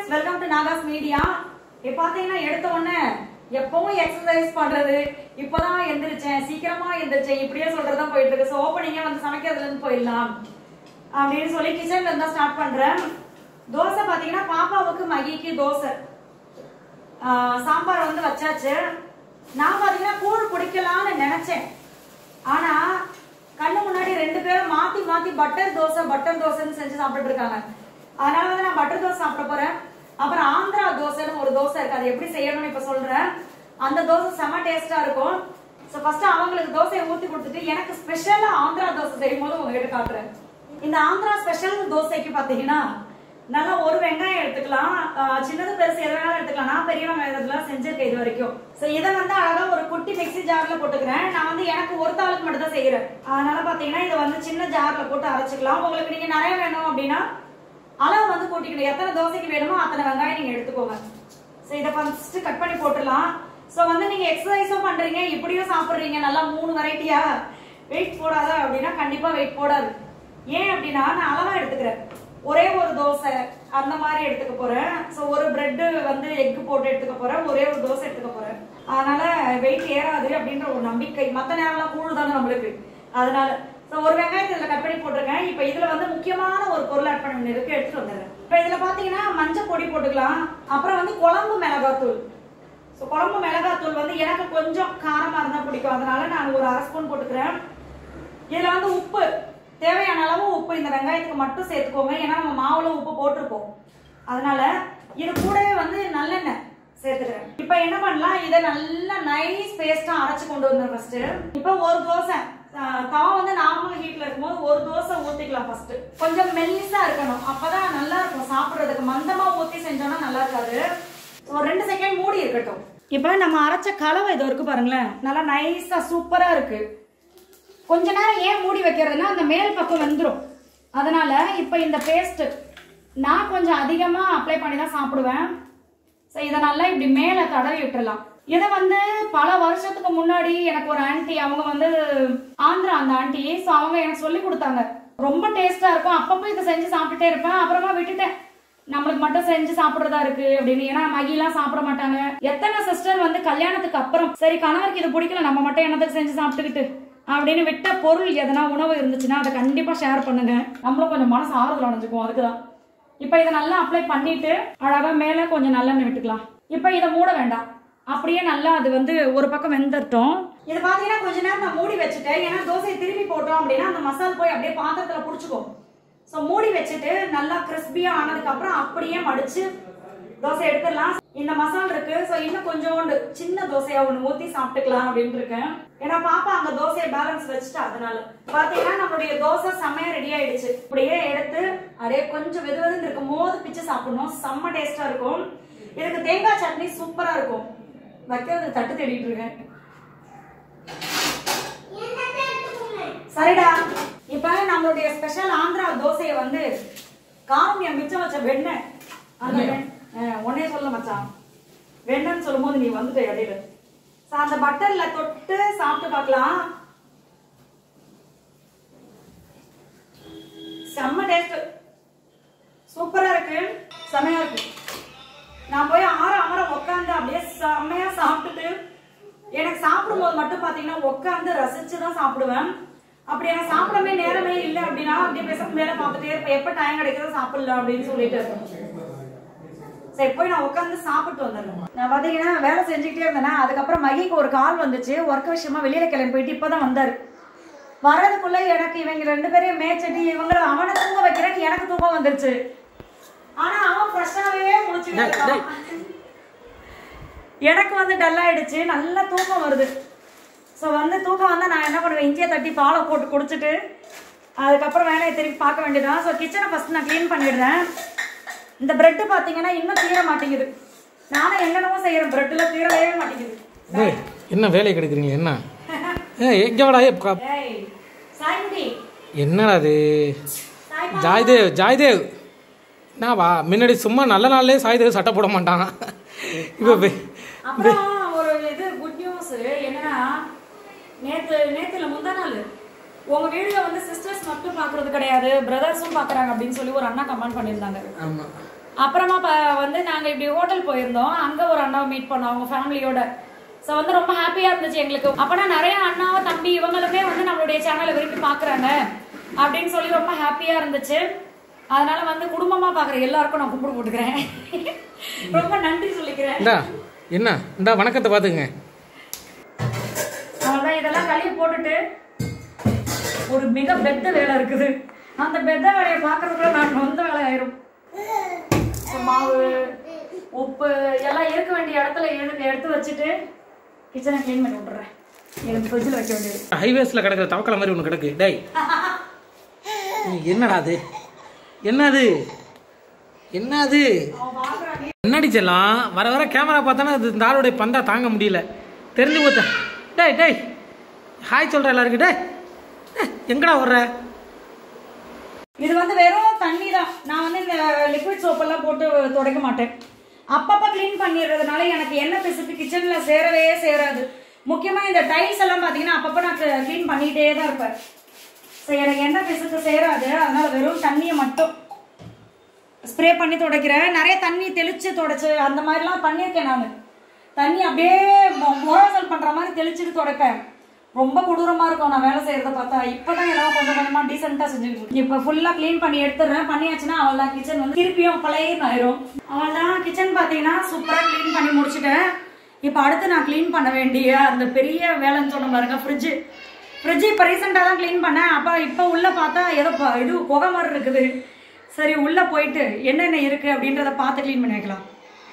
Friends welcome to Naga's media இப்போ பாத்தீங்கன்னா எடுத்த உடனே எப்பவும் எக்ஸசைஸ் பண்றது இப்பதான் எந்திரிச்சேன் சீக்கிரமா எந்திரிச்சேன் இப்படியே சொல்றதா போயிட்டு இருக்கு ஸோ ஓப்பனிங்கே வந்து சமைக்கிறதுல இருந்து போயிடலாம் அப்படின்னு சொல்லி கிச்சன்ல இருந்தா ஸ்டார்ட் பண்றேன் தோசை பாத்தீங்கன்னா பாப்பாவுக்கு மகிக்கு தோசை ஆஹ் சாம்பார் வந்து வச்சாச்சு நான் பாத்தீங்கன்னா கூழ் குடிக்கலாம்னு நினைச்சேன் ஆனா கண்ணு முன்னாடி ரெண்டு பேரும் மாத்தி மாத்தி பட்டர் தோசை பட்டர் தோசைன்னு செஞ்சு சாப்பிட்டு இருக்காங்க அதனால வந்து நான் பட்டர் தோசை சாப்பிட போறேன் அப்புறம் ஆந்திரா தோசைன்னு ஒரு தோசை இருக்கு அது எப்படி செய்யணும்னு இப்ப சொல்றேன் அந்த தோசை செம டேஸ்டா இருக்கும் சோ ஃபர்ஸ்ட் அவங்களுக்கு தோசையை ஊத்தி கொடுத்துட்டு எனக்கு ஸ்பெஷலா ஆந்திரா தோசை செய்யும் போது உங்ககிட்ட காட்டுறேன் இந்த ஆந்திரா ஸ்பெஷல் தோசைக்கு பாத்தீங்கன்னா நல்லா ஒரு வெங்காயம் எடுத்துக்கலாம் ஆஹ் சின்னது பெருசு எது வேணாலும் எடுத்துக்கலாம் நான் பெரிய வெங்காயத்துல செஞ்சிருக்கேன் இது வரைக்கும் சோ இதை வந்து அழகா ஒரு குட்டி மிக்ஸி ஜார்ல போட்டுக்கிறேன் நான் வந்து எனக்கு ஒரு தாளுக்கு மட்டும் தான் செய்யறேன் அதனால பாத்தீங்கன்னா இதை வந்து சின்ன ஜார்ல போட்டு அரைச்சுக்கலாம் உங்களுக்கு நீங்க நிறைய வேணும் அப்படின்னா அளவு வந்து கூட்டிக்கணும் எத்தனை தோசைக்கு வேணுமோ அத்தனை வெங்காயம் நீங்க எடுத்துக்கோங்க சோ இதை ஃபர்ஸ்ட் கட் பண்ணி போட்டுடலாம் சோ வந்து நீங்க எக்ஸசைஸும் பண்றீங்க இப்படியும் சாப்பிடுறீங்க நல்லா மூணு வெரைட்டியா வெயிட் போடாத அப்படின்னா கண்டிப்பா வெயிட் போடாது ஏன் அப்படின்னா நான் அளவா எடுத்துக்கிறேன் ஒரே ஒரு தோசை அந்த மாதிரி எடுத்துக்க போறேன் சோ ஒரு பிரெட் வந்து எக் போட்டு எடுத்துக்க போறேன் ஒரே ஒரு தோசை எடுத்துக்க போறேன் அதனால வெயிட் ஏறாது அப்படின்ற ஒரு நம்பிக்கை மத்த நேரம்லாம் கூழ் தானே நம்மளுக்கு அதனால சோ ஒரு வெங்காயத்தை இதுல கட் பண்ணி போட்டிருக்கேன் இப்ப இதுல வந்து முக்கியமான ஒரு பொருள் ஆட் பண்ண வேண்டியது எடுத்துட்டு வந்துடுறேன் இப்ப இதுல பாத்தீங்கன்னா மஞ்சள் பொடி போட்டுக்கலாம் அப்புறம் வந்து குழம்பு மிளகாத்தூள் ஸோ குழம்பு மிளகாத்தூள் வந்து எனக்கு கொஞ்சம் காரமா இருந்தா பிடிக்கும் அதனால நான் ஒரு அரை ஸ்பூன் போட்டுக்கிறேன் இதுல வந்து உப்பு தேவையான அளவு உப்பு இந்த வெங்காயத்துக்கு மட்டும் சேர்த்துக்கோங்க ஏன்னா நம்ம மாவுல உப்பு போட்டிருப்போம் அதனால இது கூடவே வந்து நல்லெண்ணெய் சேர்த்துக்கிறேன் இப்போ என்ன பண்ணலாம் இதை நல்லா நைஸ் பேஸ்டா அரைச்சு கொண்டு வந்துடும் ஃபர்ஸ்ட் இப்போ ஒரு தோசை ஆஹ் தவா வந்து நார்மல் ஹீட்ல இருக்கும்போது ஒரு தோசை ஊத்திக்கலாம் ஃபர்ஸ்ட் கொஞ்சம் மெல்லிசா இருக்கணும் அப்பதான் நல்லா இருக்கும் சாப்பிடுறதுக்கு மந்தமா ஊத்தி செஞ்சோம்னா நல்லா இருக்காது ஒரு ரெண்டு செகண்ட் மூடி இருக்கட்டும் இப்போ நம்ம அரைச்ச கலவை இது இருக்கு பாருங்களேன் நல்லா நைஸா சூப்பரா இருக்கு கொஞ்ச நேரம் ஏன் மூடி வைக்கிறதுனா அந்த மேல் பக்கம் வெந்துடும் அதனால இப்போ இந்த பேஸ்ட் நான் கொஞ்சம் அதிகமா அப்ளை பண்ணி தான் சாப்பிடுவேன் ஸோ இதை நல்லா இப்படி மேலே தடவி விட்டுறலாம் இதை வந்து பல வருஷத்துக்கு முன்னாடி எனக்கு ஒரு ஆன்ட்டி அவங்க வந்து ஆந்திரா அந்த ஆன்ட்டி ஸோ அவங்க எனக்கு சொல்லி கொடுத்தாங்க ரொம்ப டேஸ்டா இருக்கும் அப்பப்போ இதை செஞ்சு சாப்பிட்டுட்டே இருப்பேன் அப்புறமா விட்டுட்டேன் நம்மளுக்கு மட்டும் செஞ்சு சாப்பிடுறதா இருக்கு அப்படின்னு ஏன்னா மகிலாம் சாப்பிட மாட்டாங்க எத்தனை சிஸ்டர் வந்து கல்யாணத்துக்கு அப்புறம் சரி கணவருக்கு இது பிடிக்கல நம்ம மட்டும் என்னத்துக்கு செஞ்சு சாப்பிட்டுக்கிட்டு அப்படின்னு விட்ட பொருள் எதனா உணவு இருந்துச்சுன்னா அதை கண்டிப்பா ஷேர் பண்ணுங்க நம்மளும் கொஞ்சம் மனசு ஆறுதல் அடைஞ்சுக்குவோம் அதுக்குதான் இப்போ இதை நல்லா அப்ளை பண்ணிட்டு அழகா மேலே கொஞ்சம் நல்லெண்ணெய் விட்டுக்கலாம் இப்போ இதை மூட வேண்டாம் அப்படியே நல்லா அது வந்து ஒரு பக்கம் வெந்துட்டோம் இது பாத்தீங்கன்னா கொஞ்ச நேரம் நான் மூடி வச்சுட்டேன் ஏன்னா தோசையை திருப்பி போட்டோம் அப்படின்னா அந்த மசால் போய் அப்படியே பாத்திரத்துல புடிச்சுக்கும் ஸோ மூடி வச்சுட்டு நல்லா கிறிஸ்பியா ஆனதுக்கு அப்புறம் அப்படியே மடிச்சு தோசை எடுத்துடலாம் இந்த மசால் இருக்கு ஸோ இன்னும் கொஞ்சோண்டு சின்ன தோசையா ஒன்று ஊத்தி சாப்பிட்டுக்கலாம் அப்படின்னு இருக்கேன் ஏன்னா பாப்பா அங்க தோசையை பேலன்ஸ் வச்சுட்டு அதனால பாத்தீங்கன்னா நம்மளுடைய தோசை செம்மையா ரெடி ஆயிடுச்சு இப்படியே எடுத்து அப்படியே கொஞ்சம் வெது வெதுன்னு இருக்கும் போது பிச்சு சாப்பிடணும் செம்ம டேஸ்டா இருக்கும் இதுக்கு தேங்காய் சட்னி சூப்பரா இருக்கும் வைக்கிறது தட்டு தேடிட்டு இருக்கேன் சரிடா இப்ப நம்மளுடைய ஸ்பெஷல் ஆந்திரா தோசையை வந்து காரமியா மிச்சம் வச்ச வெண்ணெய் அந்த வெண்ணெய் அஹ், உன்னையே சொல்ல மச்சான் வெண்ணெய்னு சொல்லும்போது நீ வந்துட்ட இடையில So, அந்த பட்டர்ல தொட்டு சாப்பிட்டு பார்க்கலாம் செம்ம டேஸ்ட் சூப்பரா இருக்கு செம்மையா இருக்கு நான் போய் ஆற அமர உட்காந்து அப்படியே செம்மையா சாப்பிட்டுட்டு எனக்கு சாப்பிடும்போது மட்டும் பாத்தீங்கன்னா உட்காந்து ரசிச்சு தான் சாப்பிடுவேன் அப்படி எனக்கு சாப்பிடவே நேரமே இல்லை அப்படின்னா அப்படியே பேச வேலை பார்த்துட்டே இருப்பேன் எப்ப டைம் கிடைக்குதோ சாப்பிடல அப்படின்னு சொல்லிட்டு சரி போய் நான் உட்காந்து சாப்பிட்டு வந்துடுறேன் நான் பாத்தீங்கன்னா வேலை செஞ்சுக்கிட்டே இருந்தேன்னா அதுக்கப்புறம் மகிக்கு ஒரு கால் வந்துச்சு ஒர்க் விஷயமா வெளியில கிளம்பி போயிட்டு இப்பதான் வந்தாரு வர்றதுக்குள்ள எனக்கு இவங்க ரெண்டு பேரையும் மேய்ச்சடி இவங்க அவனை தூங்க வைக்கிறேன்னு எனக்கு தூக்கம் வந்துருச்சு ஆனா அவன் ஃப்ரெஷ்ஷாவே முடிச்சுட்டு இருக்கான் எனக்கு வந்து டல் ஆயிடுச்சு நல்லா தூக்கம் வருது ஸோ வந்து தூக்கம் வந்தா நான் என்ன பண்ணுவேன் இஞ்சியை தட்டி பாலை போட்டு குடிச்சிட்டு அதுக்கப்புறம் வேலையை திருப்பி பார்க்க வேண்டியதான் ஸோ கிச்சனை ஃபர்ஸ்ட் நான் க்ளீன் பண்ணிடுறேன் இந்த பிரெட் பார்த்தீங்கன்னா இன்னும் தீர மாட்டேங்குது நானும் என்னென்னவோ செய்யறேன் பிரெட்டில் தீரவே மாட்டேங்குது டேய் என்ன வேலை கிடைக்கிறீங்க என்ன ஏ எங்க வாடா ஏ க- ஏய் சாய்முடி என்னடா அது சாய்மா ஜாய்தேவ் ஜாய்தேவ் என்னவா முன்னாடி சும்மா நல்ல நாள்லயே சாய்தேவ் சட்டை போட மாட்டான் இப்போ வே- அப்புறம் ஒரு இது குட் நியூஸ் என்னன்னா நேத்து நேத்து இல்ல முந்தா நாள் உங்க வீடியோ வந்து சிஸ்டர்ஸ் மட்டும் பாக்குறது கிடையாது பிரதர்ஸும் பாக்குறாங்க அப்படின்னு சொல்லி ஒரு அண்ணா கமெண்ட் பண்ணியிருந்தாங்க ஆமா அப்புறமா ப- வந்து நாங்க இப்படி ஹோட்டல் போயிருந்தோம் அங்க ஒரு அண்ணாவை மீட் பண்ணோம் அவங்க ஃபேமிலியோட ஸோ வந்து ரொம்ப ஹாப்பியா இருந்துச்சு எங்களுக்கு அப்பனா நிறைய அண்ணா தம்பி இவங்களுமே வந்து நம்மளுடைய சேனலை விரும்பி பாக்குறாங்க அப்படின்னு சொல்லி ரொம்ப ஹாப்பியா இருந்துச்சு அதனால வந்து குடும்பமா பாக்குற எல்லாருக்கும் நான் கும்பிடு போட்டுக்கிறேன் ரொம்ப நன்றி சொல்லிக்கிறேன் இந்தா என்ன இந்தா வணக்கத்தை பார்த்துங்க அவ்வளவுதான் இதெல்லாம் கழுவி போட்டுட்டு ஒரு மிக பெத்த வேலை இருக்குது அந்த பெத்த வேலையை பார்க்கறதுக்குள்ள நான் வந்த வேலை ஆயிரும் இப்ப மாவு உப்பு எல்லாம் இருக்க வேண்டிய இடத்துல எடுத்து எடுத்து வச்சுட்டு கிச்சனை க்ளீன் பண்ணி விட்டுறேன் எனக்கு ஃப்ரிட்ஜில் வைக்க வேண்டியது ஹைவேஸில் கிடக்குற தவக்கலை மாதிரி ஒன்று கிடக்கு டேய் ஏய், என்னடா அது என்னது என்னது அவன் பார்க்குறாங்க என்னடி செல்லாம் வர வர கேமரா பார்த்தானா அது இந்த ஆளுடைய பந்தா தாங்க முடியல தெரிஞ்சு போச்சா டேய் டேய் ஹாய் சொல்கிற எல்லாருக்கும் டேய் டேய், எங்கடா வர்ற இது வந்து வெறும் தண்ணி தான் நான் வந்து இந்த லிக்விட் சோப்பெல்லாம் போட்டு துடைக்க மாட்டேன் அப்பப்போ க்ளீன் பண்ணிடுறதுனால எனக்கு எண்ணெய் பிசுக்கு கிச்சனில் சேரவே சேராது முக்கியமாக இந்த டைல்ஸ் எல்லாம் பார்த்தீங்கன்னா அப்பப்போ நான் க்ளீன் பண்ணிகிட்டே தான் இருப்பேன் ஸோ எனக்கு எண்ணெய் பிசுக்கு சேராது அதனால வெறும் தண்ணியை மட்டும் ஸ்ப்ரே பண்ணி துடைக்கிறேன் நிறைய தண்ணி தெளிச்சு துடைச்சு அந்த மாதிரிலாம் பண்ணியிருக்கேன் நான் தண்ணி அப்படியே மோழசல் பண்ற மாதிரி தெளிச்சுட்டு துடைப்பேன் ரொம்ப கொடூரமா இருக்கும் நான் வேலை செய்யறத பார்த்தா இப்பதான் ஏதாவது கொஞ்சம் கொஞ்சமா டீசெண்டா செஞ்சுக்கிட்டு இருக்கேன். இப்ப ஃபுல்லா க்ளீன் பண்ணி எடுத்துடுறேன் பண்ணியாச்சுன்னா அவள்தான் கிச்சன் வந்து திருப்பியும் பழைய ஆயிரும் அவள்தான் கிச்சன் பாத்தீங்கன்னா சூப்பரா க்ளீன் பண்ணி முடிச்சுட்டேன் இப்ப அடுத்து நான் க்ளீன் பண்ண வேண்டிய அந்த பெரிய வேலைன்னு சொன்ன பாருங்க ஃப்ரிட்ஜ் ஃப்ரிட்ஜ் இப்போ ரீசெண்டாக தான் க்ளீன் பண்ணேன் அப்போ இப்போ உள்ள பார்த்தா ஏதோ ப- இது புகை மாதிரி இருக்குது சரி உள்ள போயிட்டு என்னென்ன இருக்கு அப்படின்றத பார்த்து க்ளீன் பண்ணி வைக்கலாம்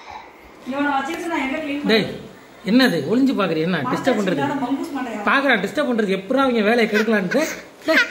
இவனை வச்சுட்டு நான் எங்க க்ளீன் டேய் என்னது ஒளிஞ்சு பார்க்குறீ என்ன டிஸ்டர்ப் பண்ணுறது பண்ண மங்கூஸ் மாட்டேன் பார்க்குறேன் டிஸ்டர்ப் பண்ணுறது எப்படா அவங்க வேலையை கெடுக்கலான்ட்டு டேய்,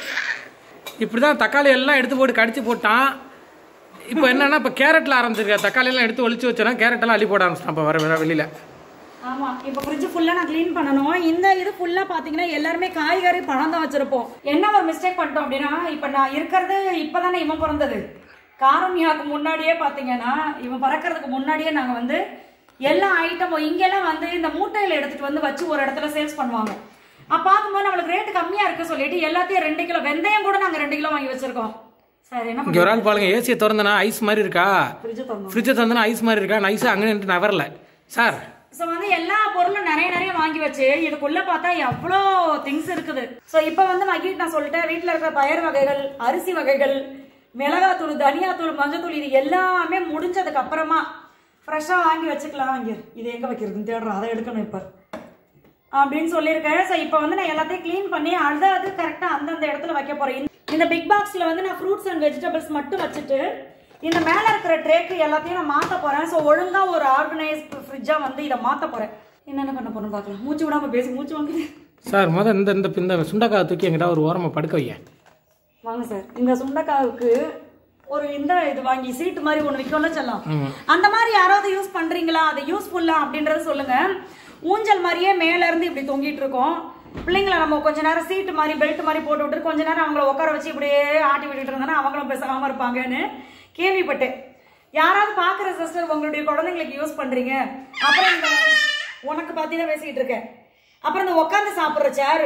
இப்படி தான் தக்காளி எல்லாம் எடுத்து போட்டு கடிச்சு போட்டான் இப்போ என்னன்னா இப்போ கேரட்டில் ஆரம்பிச்சிருக்க தக்காளி எல்லாம் எடுத்து ஒளிச்சு வச்சோன்னா கேரட் எல்லாம் அள்ளி போட ஆரம்பிச்சிட்டான் இப்போ வர வர வெளியில் ஆமா இப்போ ஃப்ரிட்ஜ் ஃபுல்லா நான் க்ளீன் பண்ணணும் இந்த இது ஃபுல்லா பாத்தீங்கன்னா எல்லாருமே காய்கறி பழம் தான் வச்சிருப்போம் என்ன ஒரு மிஸ்டேக் பண்ணிட்டோம் அப்படின்னா இப்போ நான் இருக்கிறது இப்பதானே இவன் பிறந்தது காரமியாவுக்கு முன்னாடியே பாத்தீங்கன்னா இவன் பறக்கிறதுக்கு முன்னாடியே நாங்க வந்து எல்லா ஐட்டமும் இங்கெல்லாம் வந்து இந்த மூட்டையில எடுத்துட்டு வந்து வச்சு ஒரு இடத்துல சேல்ஸ் பண்ணுவாங்க அப்ப பார்க்கும்போது நம்மளுக்கு ரேட்டு கம்மியா இருக்கு சொல்லிட்டு எல்லாத்தையும் ரெண்டு கிலோ வெந்தயம் கூட நாங்க ரெண்டு கிலோ வாங்கி வச்சிருக்கோம் சரி என்ன இங்கே ஒரு ஆள் பாருங்க ஏசியை திறந்தனா ஐஸ் மாதிரி இருக்கா ஃப்ரிட்ஜ் திறந்தோம் ஃப்ரிட்ஜை திறந்தனா ஐஸ் மாதிரி இருக்கா நைஸாக அங்கே நின்று நவரல சார் ஸோ வந்து எல்லா பொருளும் நிறைய நிறைய வாங்கி வச்சு இதுக்குள்ள பார்த்தா எவ்வளோ திங்ஸ் இருக்குது ஸோ இப்போ வந்து மகிட் நான் சொல்லிட்டேன் வீட்டில் இருக்கிற பயறு வகைகள் அரிசி வகைகள் மிளகாத்தூள் தனியாத்தூள் மஞ்சத்தூள் இது எல்லாமே முடிஞ்சதுக்கு அப்புறமா ஃப்ரெஷ்ஷாக வாங்கி வச்சுக்கலாம் இங்கே இது எங்கே வைக்கிறதுன்னு தேடுறோம் அதை எடுக்கணும் இப்போ அப்படின்னு சொல்லியிருக்கேன் ஸோ இப்போ வந்து நான் எல்லாத்தையும் க்ளீன் பண்ணி அது அது கரெக்டாக அந்தந்த இடத்துல வைக்க போகிறேன் இந்த பிக் பாக்ஸில் வந்து நான் ஃப்ரூட்ஸ் அண்ட் வெஜிடபிள்ஸ் மட்டும் வச்சுட்டு இந்த மேலே இருக்கிற ட்ரேக்கு எல்லாத்தையும் நான் மாற்ற போகிறேன் ஸோ ஒழுங்காக ஒரு ஆர்கனைஸ் ஃப்ரிட்ஜாக வந்து இதை மாற்ற போகிறேன் என்னென்ன பண்ண போறேன்னு பார்க்கலாம் மூச்சு விடாமல் பேசி மூச்சு வாங்குது சார் முத இந்த இந்த இந்த சுண்டக்காய் தூக்கி எங்கிட்ட ஒரு ஓரமாக படுக்க வைங்க வாங்க சார் இந்த சுண்டைக்காவுக்கு ஒரு இந்த இது வாங்கி சீட்டு மாதிரி ஒன்று விற்கும்ல செல்லாம் ஆமாம் அந்த மாதிரி யாராவது யூஸ் பண்றீங்களா அது யூஸ்ஃபுல்லா அப்படின்றத சொல்லுங்க ஊஞ்சல் மாதிரியே மேல இருந்து இப்படி தொங்கிட்டு இருக்கோம் பிள்ளைங்கள நம்ம கொஞ்ச நேரம் சீட்டு மாதிரி பெல்ட் மாதிரி போட்டு விட்டு கொஞ்ச நேரம் அவங்கள உட்கார வச்சு இப்படியே ஆட்டி விட்டுட்டு இருந்தோன்னா அவங்களும் பேசாம இருப்பாங்கன்னு கேள்விப்பட்டேன் யாராவது பாக்குற சிஸ்டர் உங்களுடைய குழந்தைங்களுக்கு யூஸ் பண்றீங்க அப்புறம் இந்த உனக்கு பத்தி தான் பேசிக்கிட்டு இருக்கேன் அப்புறம் இந்த உட்காந்து சாப்பிடுற சேரு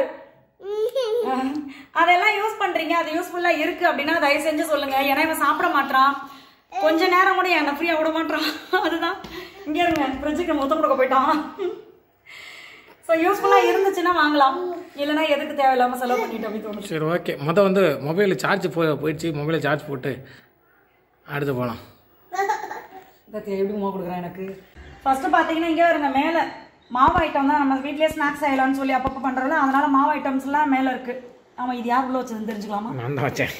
அதெல்லாம் யூஸ் பண்றீங்க அது யூஸ்ஃபுல்லா இருக்கு அப்படின்னா தயவு செஞ்சு சொல்லுங்க ஏன்னா இவன் சாப்பிட மாட்டான் கொஞ்ச நேரம் கூட என்ன ஃப்ரீயா விட மாட்டான் அதுதான் இங்க இருங்க ஃப்ரிட்ஜுக்கு முத்தம் கொடுக்க போயிட்டான் ஸோ யூஸ்ஃபுல்லா இருந்துச்சுன்னா வாங்கலாம் இல்லைன்னா எதுக்கு தேவையில்லாம செலவு பண்ணிட்டு அப்படி தோணுச்சு சரி ஓகே முத வந்து மொபைலில் சார்ஜ் போ போயிடுச்சு மொபைலில் சார்ஜ் போட்டு அடுத்து போகலாம் பத்தி எப்படி உமா கொடுக்குறேன் எனக்கு ஃபர்ஸ்ட் பாத்தீங்கன்னா இங்கே வருங்க மேலே மாவு ஐட்டம் தான் நம்ம வீட்லயே ஸ்நாக்ஸ் செய்யலாம்னு சொல்லி அப்பப்போ பண்றோம்ல அதனால மாவு ஐட்டம்ஸ் எல்லாம் மேலே இருக்கு ஆமா இது யார் உள்ள வச்சதுன்னு தெரிஞ்சுக்கலாமா நான் தான் வச்சேன்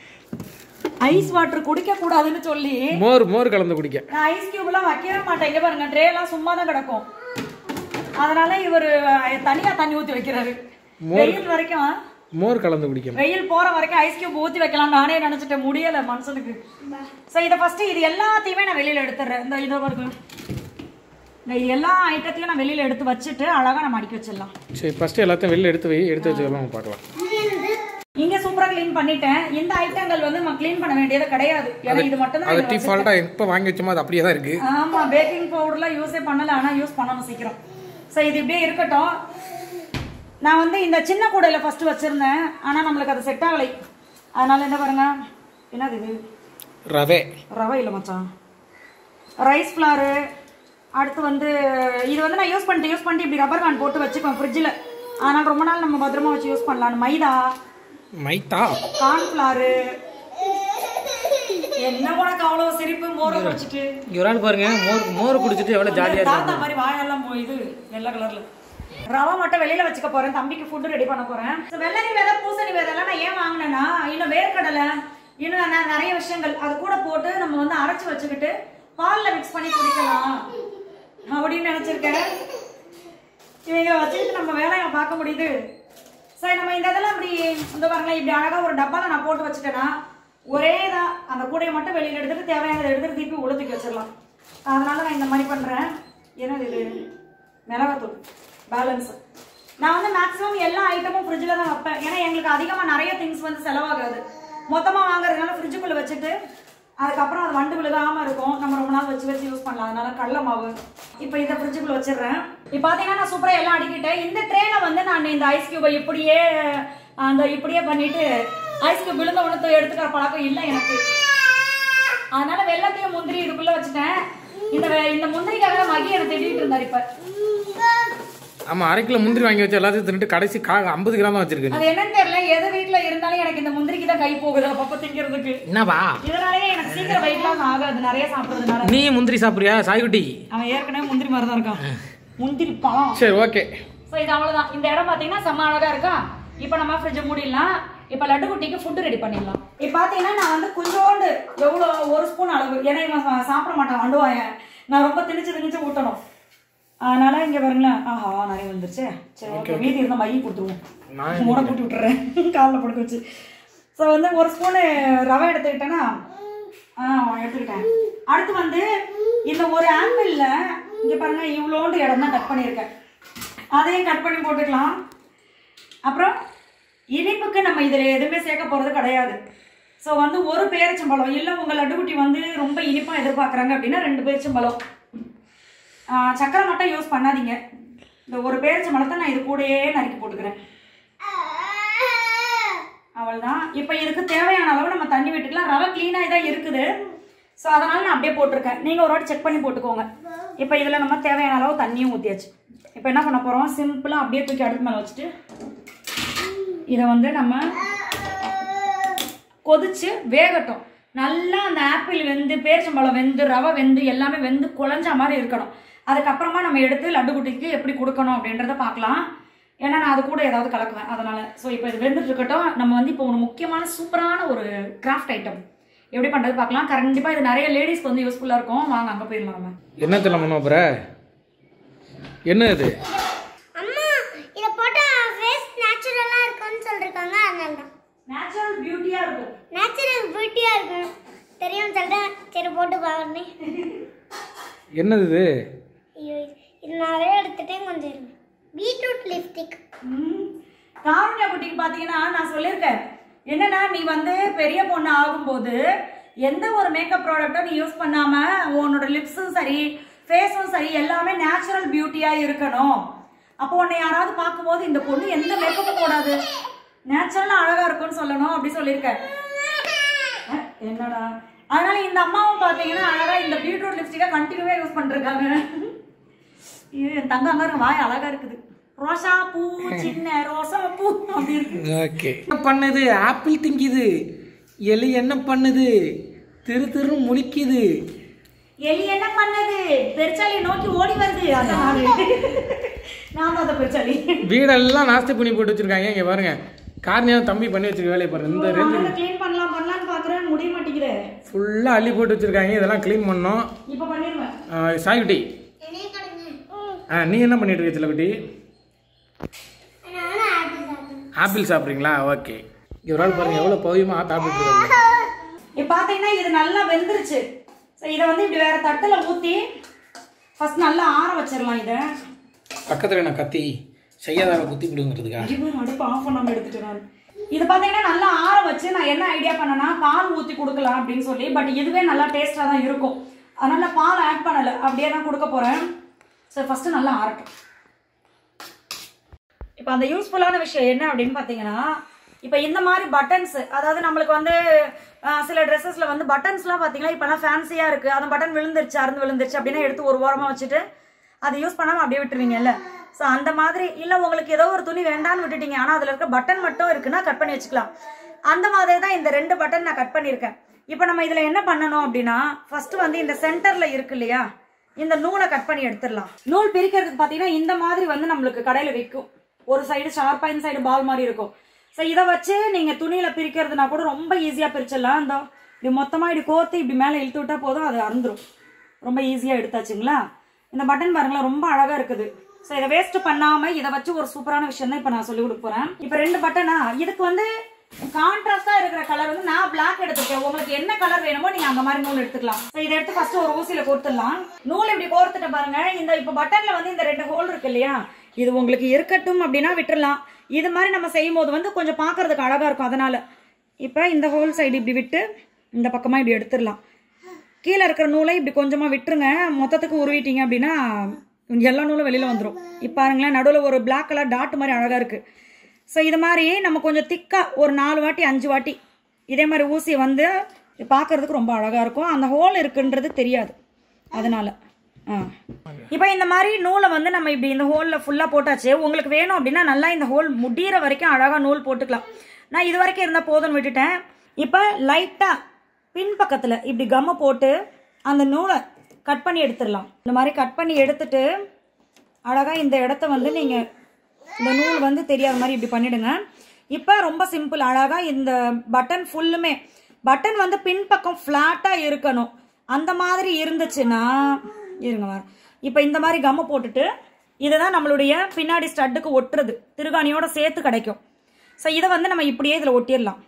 ஐஸ் வாட்டர் குடிக்க கூடாதுன்னு சொல்லி மோர் மோர் கலந்து குடிக்க நான் ஐஸ் கியூப்லாம் வைக்கவே மாட்டேன் இங்க பாருங்க ட்ரே எல்லாம் சும்மா தான் கிடக்கும் அதனால இவர் தனியா தண்ணி ஊத்தி வைக்கிறாரு வெயில் வரைக்கும் மோர் கலந்து குடிக்கணும் வெயில் போற வரைக்கும் ஐஸ் கியூப் ஊத்தி வைக்கலாம் நானே நினைச்சிட்டேன் முடியல மனுஷனுக்கு சோ இத ஃபர்ஸ்ட் இது எல்லாத்தையுமே நான் வெளியில எடுத்துறேன் இந்த இதை பாருங்க இந்த எல்லா ஐட்டத்தையும் நான் வெளியில எடுத்து வச்சுட்டு அழகா நம்ம அடிக்க வச்சிடலாம் சரி ஃபஸ்ட்டு எல்லாத்தையும் வெளில எடுத்து வை எடுத்து வச்சுக்கலாம் பார்க்கலாம் இங்க சூப்பரா க்ளீன் பண்ணிட்டேன் இந்த ஐட்டங்கள் வந்து நம்ம க்ளீன் பண்ண வேண்டியது கிடையாது ஏன்னா இது மட்டும் தான் அது டிஃபால்ட்டாக எப்போ வாங்கி வச்சோமோ அது அப்படியே தான் இருக்குது ஆமா பேக்கிங் பவுடர்லாம் யூஸே பண்ணல ஆனா யூஸ் பண்ணணும் சீக்கிரம் சோ இது இப்படியே இருக்கட்டும் நான் வந்து இந்த சின்ன கூடையில ஃபர்ஸ்ட் வச்சிருந்தேன் ஆனா நம்மளுக்கு அது செட் ஆகலை அதனால என்ன பாருங்க என்னது இது ரவே ரவை இல்லை மச்சான் ரைஸ் ஃப்ளாரு அடுத்து வந்து இது வந்து நான் யூஸ் பண்ணிட்டு யூஸ் பண்ணிட்டு இப்படி ரப்பர் பேண்ட் போட்டு வச்சுக்குவேன் ஃப்ரிட்ஜில் அதனால் ரொம்ப நாள் நம்ம பத்திரமா வச்சு யூஸ் பண்ணலாம் மைதா மைத்தா கார்ன்ஃப்ளாரு என்ன உனக்கு அவ்வளோ சிரிப்பு மோரை குடிச்சிட்டு இங்க ஒரு ஆள் பாருங்க மோர் மோர் குடிச்சிட்டு எவ்வளவு ஜாலியா தாத்தா இருக்காங்க மாதிரி வாயெல்லாம் மோ- இது வெள்ளை கலர்ல ரவை மட்டும் வெளியில வச்சுக்க போறேன் தம்பிக்கு ஃபுட் ரெடி பண்ண போறேன் So, வெள்ளரி விதை பூசணி விதை எல்லாம் நான் ஏன் வாங்கினேன்னா இன்னும் வேர்க்கடலை இன்னும் நெ- நிறைய விஷயங்கள் அது கூட போட்டு நம்ம வந்து அரைச்சு வச்சுக்கிட்டு பால்ல மிக்ஸ் பண்ணி குடிக்கலாம் அப்படின்னு நினைச்சிருக்கேன் இவங்க வச்சுக்கிட்டு நம்ம வேலையை பார்க்க முடியுது சரி நம்ம இந்த இதெல்லாம் இப்படி இந்த பாருங்களேன் இப்படி அழகா ஒரு டப்பால நான் போட்டு வச்சுட்டேன்னா ஒரே தான் அந்த கூடையை மட்டும் வெளியில எடுத்துட்டு தேவையானதை எடுத்துட்டு திருப்பி உளுத்துக்கு வச்சிடலாம் அதனால நான் இந்த மாதிரி பண்றேன் என்னது இது மிளகாத்தூள் பேலன்ஸ் நான் வந்து மேக்ஸிமம் எல்லா ஐட்டமும் ஃப்ரிட்ஜில் தான் வைப்பேன் ஏன்னா எங்களுக்கு அதிகமாக நிறைய திங்ஸ் வந்து செலவாகாது மொத்தமாக வாங்குறதுனால ஃப்ரிட்ஜுக்குள்ளே வச்சுட்டு அதுக்கப்புறம் அது வண்டு விழுகாம இருக்கும் நம்ம ரொம்ப நாள் வச்சு வச்சு யூஸ் பண்ணலாம் அதனால கடல மாவு இப்போ இதை ஃப்ரிட்ஜுக்குள்ள வச்சிடுறேன் இப்போ பார்த்தீங்கன்னா நான் சூப்பராக எல்லாம் அடிக்கிட்டேன் இந்த ட்ரேல வந்து நான் இந்த ஐஸ் கியூபை இப்படியே அந்த இப்படியே பண்ணிட்டு ஐஸ் கியூப் விழுந்த உணத்தை எடுத்துக்கிற பழக்கம் இல்லை எனக்கு அதனால வெள்ளத்தையும் முந்திரி இதுக்குள்ள வச்சுட்டேன் இந்த வெ- இந்த முந்திரிக்காக மகி எனக்கு திட்டிட்டு இருந்தார் இப்ப ஆமா அரை கிலோ முந்திரி வாங்கி வச்சு எல்லாத்தையும் தின்னுட்டு கடைசி கா ஐம்பது கிராம் தான் வச்சிருக்கு அது என்னன்னு தெரியல எது வீட்ல இருந்தாலும் எனக்கு இந்த முந்திரிக்கு தான் கை போகுது அப்பப்ப திங்கிறதுக்கு என்னவா இதனாலயே எனக்கு சீக்கிரம் வெயிட் லாஸ் ஆகாது நிறைய சாப்பிடுறதுனால நீ முந்திரி சாப்பிடுறியா சாய்குட்டி அவன் ஏற்கனவே முந்திரி மாதிரி தான் இருக்கான் முந்திரி பழம் சரி ஓகே ஸோ இது அவ்வளவுதான் இந்த இடம் பாத்தீங்கன்னா செம்ம அழகா இருக்கா இப்போ நம்ம ஃப்ரிட்ஜை மூடிடலாம் இப்போ லட்டு குட்டிக்கு ஃபுட்டு ரெடி பண்ணிடலாம் இப்போ பார்த்தீங்கன்னா நான் வந்து கொஞ்சோண்டு எவ்வளோ ஒரு ஸ்பூன் அளவு ஏன்னா இவன் சா- சாப்பிட மாட்டான் வண்டுவாயன் நான் ரொம்ப திணிச்சு திணிச்சு ஊட்டணும் அதனால இங்க பாருங்களேன் ஆஹா நிறைய வந்துருச்சு சரி ஓகே மீதி இருந்தால் மைய கொடுத்துருவோம் நான் மூட கூட்டி விட்டுறேன் காலில் படுக்க வச்சு ஸோ வந்து ஒரு ஸ்பூனு ரவை எடுத்துக்கிட்டேன்னா ஆ எடுத்துக்கிட்டேன் அடுத்து வந்து இந்த ஒரு ஆப்பிளில் இங்கே பாருங்க இவ்வளோண்டு இடம் தான் கட் பண்ணியிருக்கேன் அதையும் கட் பண்ணி போட்டுக்கலாம் அப்புறம் இனிப்புக்கு நம்ம இதில் எதுவுமே சேர்க்க போகிறது கிடையாது ஸோ வந்து ஒரு பேரிச்சம்பழம் இல்லை உங்கள் லட்டுக்குட்டி வந்து ரொம்ப இனிப்பாக எதிர்பார்க்குறாங்க அப்படின்னா ரெண்டு பேரிச்சம்பழம் ஆ, சக்கரை மட்டும் யூஸ் பண்ணாதீங்க இந்த ஒரு பேரிச்சம்பழத்தை நான் இது கூடயே நறுக்கி போட்டுக்கிறேன் அவ்வளோதான் இப்போ இதுக்கு தேவையான அளவு நம்ம தண்ணி விட்டுக்கலாம் ரவை க்ளீனாக தான் இருக்குது ஸோ அதனால் நான் அப்படியே போட்டிருக்கேன் நீங்கள் ஒரு வாட்டி செக் பண்ணி போட்டுக்கோங்க இப்போ இதில் நம்ம தேவையான அளவு தண்ணியும் ஊற்றியாச்சு இப்போ என்ன பண்ண போகிறோம் சிம்பிளாக அப்படியே தூக்கி அடுப்பு மேலே வச்சுட்டு இதை வந்து நம்ம கொதிச்சு வேகட்டும் நல்லா அந்த ஆப்பிள் வெந்து பேரிச்சம்பழம் வெந்து ரவை வெந்து எல்லாமே வெந்து குழஞ்ச மாதிரி இருக்கணும் அதுக்கப்புறமா நம்ம எடுத்து லட்டு குட்டிக்கு எப்படி கொடுக்கணும் அப்படின்றத பார்க்கலாம் ஏன்னா நான் அது கூட ஏதாவது கலக்குவேன் அதனால ஸோ இப்போ இது வெந்துட்டு இருக்கட்டும் நம்ம வந்து இப்போ ஒரு முக்கியமான சூப்பரான ஒரு கிராஃப்ட் ஐட்டம் எப்படி பண்ணுறது பார்க்கலாம் கண்டிப்பாக இது நிறைய லேடிஸ்க்கு வந்து யூஸ்ஃபுல்லாக இருக்கும் வாங்க அங்கே போயிடலாம் நம்ம என்னத்தில் பண்ண போற என்ன இது அம்மா இத போட்டா ஃபேஸ் நேச்சுரலா இருக்கும்னு சொல்லிருக்காங்க அதனால தான் நேச்சுரல் பியூட்டியாக இருக்கும் நேச்சுரல் பியூட்டியா இருக்கும் தெரியும் சொல்றேன் சரி போட்டு பாருங்க என்னது இது ஐயோ இது நிறைய எடுத்துட்டேன் கொஞ்சம் இருங்க பீட்ரூட் லிப்ஸ்டிக் ம். காருண்யா குட்டிக்கு பார்த்தீங்கன்னா நான் சொல்லியிருக்கேன் என்னன்னா நீ வந்து பெரிய பொண்ணு ஆகும்போது எந்த ஒரு மேக்கப் ப்ராடக்ட்டும் நீ யூஸ் பண்ணாம உன்னோட லிப்ஸும் சரி ஃபேஸும் சரி எல்லாமே நேச்சுரல் பியூட்டியா இருக்கணும் அப்போ உன்னை யாராவது பார்க்கும்போது இந்த பொண்ணு எந்த மேக்கப்பும் போடாது நேச்சுரலா அழகா இருக்கும்னு சொல்லணும் அப்படி சொல்லியிருக்கேன் அஹ், என்னடா அதனால இந்த அம்மாவும் பார்த்தீங்கன்னா அழகா இந்த பீட்ரூட் லிப்ஸ்டிக்கை கண்டினியூவா யூஸ் பண்ணிருக்காங்க ஐயோ, என் தங்க அங்க இருக்கு, வாய் அழகா இருக்குது ரோசா பூ சின்ன ரோசா பூ அப்படி இருக்கு ஓகே என்ன பண்ணுது ஆப்பிள் திங்கிது எலி என்ன பண்ணுது திரு திரு முழிக்குது எலி என்ன பண்ணது பெருச்சாலி நோக்கி ஓடி வருது அதான் நானு. நான் தான் அந்த பெருச்சாலி வீடெல்லாம் நாஸ்தி பண்ணி போட்டு வச்சிருக்காங்க இங்க பாருங்க காரணியா தம்பி பண்ணி வச்சிருக்க வேலையை பாருங்க இந்த ரேஞ்சு க்ளீன் பண்ணலாம் பண்ணலாம்னு பாக்குறேன் முடிய மாட்டேங்குது ஃபுல்லா அள்ளி போட்டு வச்சிருக்காங்க இதெல்லாம் க்ளீன் பண்ணோம் இப்ப பண்ணிடுவேன் ஆஹ் சாய்குட்டி என்னைய கொடுங்க ஆ, நீ என்ன பண்ணிட்டு இருக்க சிலக்குட்டி நானும் ஆப்பிள் சாப்பிடுறேன் ஆப்பிள் சாப்பிட்றீங்களா ஓகே ஒரு ஆள் பாருங்க எவ்வளோ பவியமாக சாப்பிட்டு இருக்காங்க இப்ப பாத்தீங்கன்னா இது நல்லா வெந்துருச்சு ஸோ இதை வந்து இப்படி வேற தட்டுல ஊத்தி ஃபர்ஸ்ட் நல்லா ஆற வச்சிடலாம் இதை பக்கத்தில் நான் கத்தி செய்யாதார குத்தி பிடுங்கிறதுக்கா இவன் அடுப்பு ஆஃப் பண்ணாம எடுத்துட்டு நான் இது பாத்தீங்கன்னா நல்லா ஆற வச்சு நான் என்ன ஐடியா பண்ணேன்னா பால் ஊத்தி கொடுக்கலாம் அப்படின்னு சொல்லி பட் இதுவே நல்லா டேஸ்டா தான் இருக்கும் அதனால பால் ஆட் பண்ணல அப்படியே தான் கொடுக்க போறேன் சரி ஃபர்ஸ்ட் நல்லா ஆறட்டும் இப்போ அந்த யூஸ்ஃபுல்லான விஷயம் என்ன அப்படின்னு பார்த்தீங்கன்னா இப்போ இந்த மாதிரி பட்டன்ஸ் அதாவது நம்மளுக்கு வந்து ஆஹ் சில ட்ரெஸ்ஸஸ்ல வந்து பட்டன்ஸ்லாம் பாத்தீங்கன்னா இப்பெல்லாம் ஃபேன்சியா இருக்கு அந்த பட்டன் விழுந்துருச்சு அறுந்து விழுந்துருச்சு அப்படின்னா எடுத்து ஒரு ஓரமா வச்சுட்டு அதை யூஸ் பண்ணாம அப்படியே விட்டுருவீங்கல்ல ஸோ அந்த மாதிரி இல்ல உங்களுக்கு ஏதோ ஒரு துணி வேண்டாம்னு விட்டுட்டீங்க ஆனா அதுல இருக்க பட்டன் மட்டும் இருக்குன்னா கட் பண்ணி வச்சுக்கலாம் அந்த மாதிரி தான் இந்த ரெண்டு பட்டன் நான் கட் பண்ணியிருக்கேன் இப்போ நம்ம இதுல என்ன பண்ணணும் அப்படின்னா ஃபர்ஸ்ட் வந்து இந்த சென்டர்ல இருக்கு இல்லையா இந்த நூலை கட் பண்ணி எடுத்துடலாம் நூல் பிரிக்கிறதுக்கு பாத்தீங்கன்னா இந்த மாதிரி வந்து நம்மளுக்கு கடையில விற்கும் ஒரு சைடு ஷார்ப்பா இந்த சைடு பால் மாதிரி இருக்கும் ஸோ இதை வச்சு நீங்க துணியில பிரிக்கிறதுனா கூட ரொம்ப ஈஸியா பிரிச்சிடலாம் இந்த இப்படி மொத்தமா இப்படி கோர்த்து இப்படி மேலே இழுத்து விட்டா போதும் அது அறுந்துரும் ரொம்ப ஈஸியா எடுத்தாச்சுங்களா இந்த பட்டன் பாருங்களேன் ரொம்ப அழகா இருக்குது ஸோ இதை வேஸ்ட் பண்ணாம இதை வச்சு ஒரு சூப்பரான விஷயம் தான் இப்போ நான் சொல்லி கொடுக்க போறேன் இப்போ ரெண்டு பட்டனா இதுக்கு வந்து கான்ட்ராஸ்டா இருக்கிற கலர் வந்து நான் பிளாக் எடுத்துருக்கேன் உங்களுக்கு என்ன கலர் வேணுமோ நீங்க அந்த மாதிரி நூல் எடுத்துக்கலாம் So, இதை எடுத்து ஃபர்ஸ்ட் ஒரு ஊசியில கோர்த்துடலாம் நூல் இப்படி கோர்த்துட்டு பாருங்க இந்த இப்போ பட்டன்ல வந்து இந்த ரெண்டு ஹோல் இருக்கு இல்லையா இது உங்களுக்கு இருக்கட்டும் அப்படின்னா விட்டுறலாம் இது மாதிரி நம்ம செய்யும் போது வந்து கொஞ்சம் பார்க்கிறதுக்கு அழகா இருக்கும் அதனால இப்போ இந்த ஹோல் சைடு இப்படி விட்டு இந்த பக்கமா இப்படி எடுத்துடலாம் கீழே இருக்கிற நூலை இப்படி கொஞ்சமா விட்டுருங்க மொத்தத்துக்கு உருவிட்டீங்க அப்படின்னா எல்லா நூலும் வெளியில வந்துடும் இப்போ பாருங்களேன் நடுவில் ஒரு Black கலர் டாட் மாதிரி அழகா இருக்கு ஸோ இது மாதிரி நம்ம கொஞ்சம் திக்கா ஒரு நாலு வாட்டி அஞ்சு வாட்டி இதே மாதிரி ஊசி வந்து பார்க்கறதுக்கு ரொம்ப அழகா இருக்கும் அந்த ஹோல் இருக்குன்றது தெரியாது அதனால ஆ இப்போ இந்த மாதிரி நூலை வந்து நம்ம இப்படி இந்த ஹோலில் ஃபுல்லாக போட்டாச்சு உங்களுக்கு வேணும் அப்படின்னா நல்லா இந்த ஹோல் முடியிற வரைக்கும் அழகாக நூல் போட்டுக்கலாம் நான் இது வரைக்கும் இருந்தால் போதும்னு விட்டுட்டேன் இப்போ லைட்டாக பின் பக்கத்தில் இப்படி கம்மை போட்டு அந்த நூலை கட் பண்ணி எடுத்துடலாம் இந்த மாதிரி கட் பண்ணி எடுத்துட்டு அழகாக இந்த இடத்த வந்து நீங்கள் இந்த நூல் வந்து தெரியாத மாதிரி இப்படி பண்ணிடுங்க இப்போ ரொம்ப சிம்பிள் அழகாக இந்த பட்டன் ஃபுல்லுமே பட்டன் வந்து பின்பக்கம் ஃப்ளாட்டாக இருக்கணும் அந்த மாதிரி இருந்துச்சுன்னா இருங்க வர இப்போ இந்த மாதிரி கம்மு போட்டுட்டு இதுதான் நம்மளுடைய பின்னாடி ஸ்டட்டுக்கு ஒட்டுறது திருகாணியோட சேர்த்து கிடைக்கும் ஸோ இதை வந்து நம்ம இப்படியே இதில் ஒட்டிடலாம்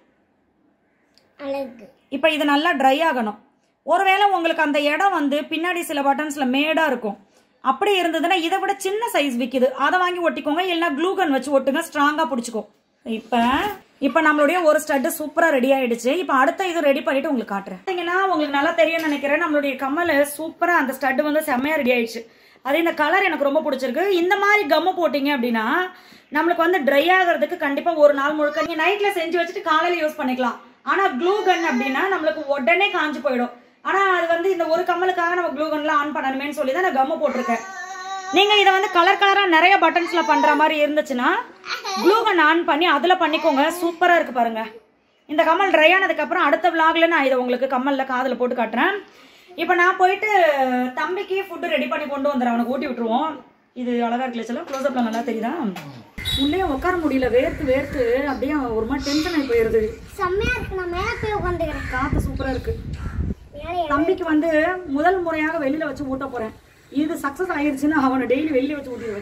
அழகு இப்போ இது நல்லா ட்ரை ஆகணும் ஒருவேளை உங்களுக்கு அந்த இடம் வந்து பின்னாடி சில பட்டன்ஸ்ல மேடா இருக்கும் அப்படி இருந்ததுன்னா இதை விட சின்ன சைஸ் விக்குது அதை வாங்கி ஒட்டிக்கோங்க இல்லைன்னா க்ளூகன் வச்சு ஒட்டுங்க ஸ்ட்ராங்கா பிடிச்சிக்கோ இப்போ இப்போ நம்மளுடைய ஒரு ஸ்டட்டு சூப்பரா ரெடி ஆயிடுச்சு இப்போ அடுத்த இது ரெடி பண்ணிட்டு உங்களுக்கு காட்டுறேன் பார்த்தீங்கன்னா உங்களுக்கு நல்லா தெரியும் நினைக்கிறேன் நம்மளுடைய கம்மல் சூப்பரா அந்த ஸ்டட்டு வந்து செம்மையா ரெடி ஆயிடுச்சு அது இந்த கலர் எனக்கு ரொம்ப பிடிச்சிருக்கு இந்த மாதிரி கம்மு போட்டீங்க அப்படின்னா நம்மளுக்கு வந்து ட்ரை ஆகிறதுக்கு கண்டிப்பா ஒரு நாள் முழுக்க நீங்க நைட்ல செஞ்சு வச்சுட்டு காலையில யூஸ் பண்ணிக்கலாம் ஆனா க்ளூ கன் அப்படின்னா நம்மளுக்கு உடனே காஞ்சு போயிடும் ஆனா அது வந்து இந்த ஒரு கம்மலுக்காக நம்ம க்ளூ கன்லாம் ஆன் பண்ணணுமேனு சொல்லி தான் நான் கம்மு போட்டிருக்கேன் நீங்க இதை வந்து கலர் கலரா நிறைய பட்டன்ஸ்ல பண்ற மாதிரி இருந்துச்சுன்னா க்ளூ கன் ஆன் பண்ணி அதுல பண்ணிக்கோங்க சூப்பரா இருக்கு பாருங்க இந்த கம்மல் ட்ரை ஆனதுக்கு அப்புறம் அடுத்த விளாக்ல நான் இதை உங்களுக்கு கம்மல்ல காதுல போட்டு காட்டுறேன் இப்போ நான் போயிட்டு தம்பிக்கு ஃபுட்டு ரெடி பண்ணி கொண்டு வந்துடுறேன் அவனுக்கு ஊட்டி விட்டுருவோம் இது அழகா இருக்குல்ல சொல்ல க்ளோஸ்அப்ல நல்லா தெரியுதா உள்ளே உட்கார முடியல வேர்த்து வேர்த்து அப்படியே ஒரு மாதிரி டென்ஷன் ஆகி போயிருது செம்மையா இருக்கு நான் மேல போய் உட்காந்துக்கிறேன் காத்து சூப்பரா இருக்கு மேலே தம்பிக்கு வந்து முதல் முறையாக வெளியில வச்சு ஊட்ட போறேன் இது சக்சஸ் ஆயிருச்சுன்னா அவனை டெய்லி வெளியில வச்சு ஊட்டிடுவேன்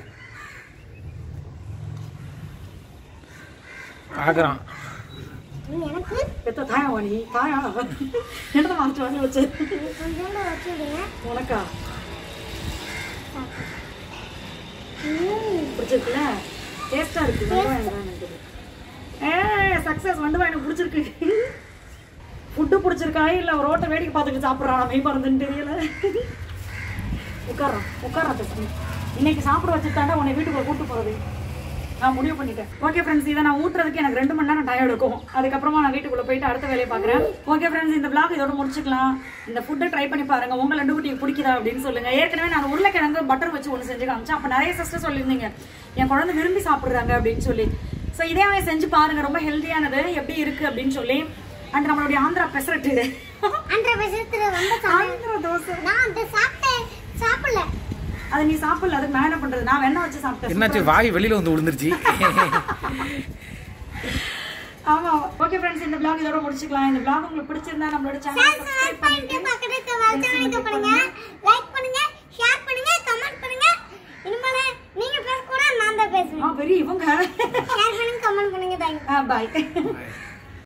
பார்க்குறான் எனக்கு பெத்த தாயா வாணி தாயா என்னதான் வாங்கிட்டு வாங்கி வச்சு கொஞ்சோண்டு வச்சு விடுங்க உனக்கா பிடிச்சிருக்குல்ல டேஸ்டா இருக்கு வெங்காயம் தான் இருக்குது ஏ சக்சஸ் வந்து எனக்கு பிடிச்சிருக்கு ஃபுட்டு பிடிச்சிருக்கா இல்ல ரோட்டை வேடிக்கை பார்த்துட்டு சாப்பிட்றான் மெய் மறந்துன்னு தெரியல உட்கார்றான் உட்கார்றான் தம்பி இன்னைக்கு சாப்பிட வச்சுட்டாண்டா உன்னை வீட்டுக்குள்ள கூட்டு போறது நான் முடிவு பண்ணிட்டேன் ஓகே ஃப்ரெண்ட்ஸ் இதை நான் ஊட்டுறதுக்கு எனக்கு ரெண்டு மணி நேரம் டயர்ட் இருக்கும் அதுக்கப்புறமா நான் வீட்டுக்குள்ள போயிட்டு அடுத்த வேலையை பார்க்குறேன் ஓகே ஃப்ரெண்ட்ஸ் இந்த vlog இதோட முடிச்சுக்கலாம் இந்த ஃபுட்டை ட்ரை பண்ணி பாருங்க உங்க லட்டு குட்டிக்கு பிடிக்குதா அப்படின்னு சொல்லுங்க ஏற்கனவே நான் உருளைக்கிழங்கு பட்டர் வச்சு ஒன்று செஞ்சு காமிச்சேன் அப்போ நிறைய சிஸ்டர் சொல்லியிருந்தீங்க என் குழந்தை விரும்பி சாப்பிடுறாங்க அப்படின்னு சொல்லி ஸோ இதே அவன் செஞ்சு பாருங்க ரொம்ப ஹெல்த்தியானது எப்படி இருக்கு அப்படின்னு சொல்லி அண்ட் நம்மளுடைய ஆந்திரா பெசரட்டு அந்த விஷயத்துல ரொம்ப சாப்பிட்டேன் ஆந்திரா தோசை நான் அந்த சாப்பிட்டேன் சாப்பிடல அதை நீ சாப்பிடல அதுக்கு நான் என்ன பண்றது நான் வெண்ணெய் வச்சு சாப்பிட்டேன் என்னாச்சு வாய் வெளியில வந்து விழுந்துருச்சு ஆமா ஓகே ஃப்ரெண்ட்ஸ் இந்த vlog இதோட முடிச்சுக்கலாம் இந்த vlog உங்களுக்கு பிடிச்சிருந்தா நம்மளோட சேனல் சப்ஸ்கிரைப் பண்ணிட்டு பக்கத்துக்கு வாழ்த்து பண்ணுங்க லைக் பண்ணுங்க ஷேர் பண்ணுங்க கமெண்ட் பண்ணுங்க இனிமேல நீங்க பேச கூட நான் தான் பேசுவேன் ஆ பெரிய இவங்க ஷேர் பண்ணுங்க கமெண்ட் பண்ணுங்க தேங்க்யூ பாய்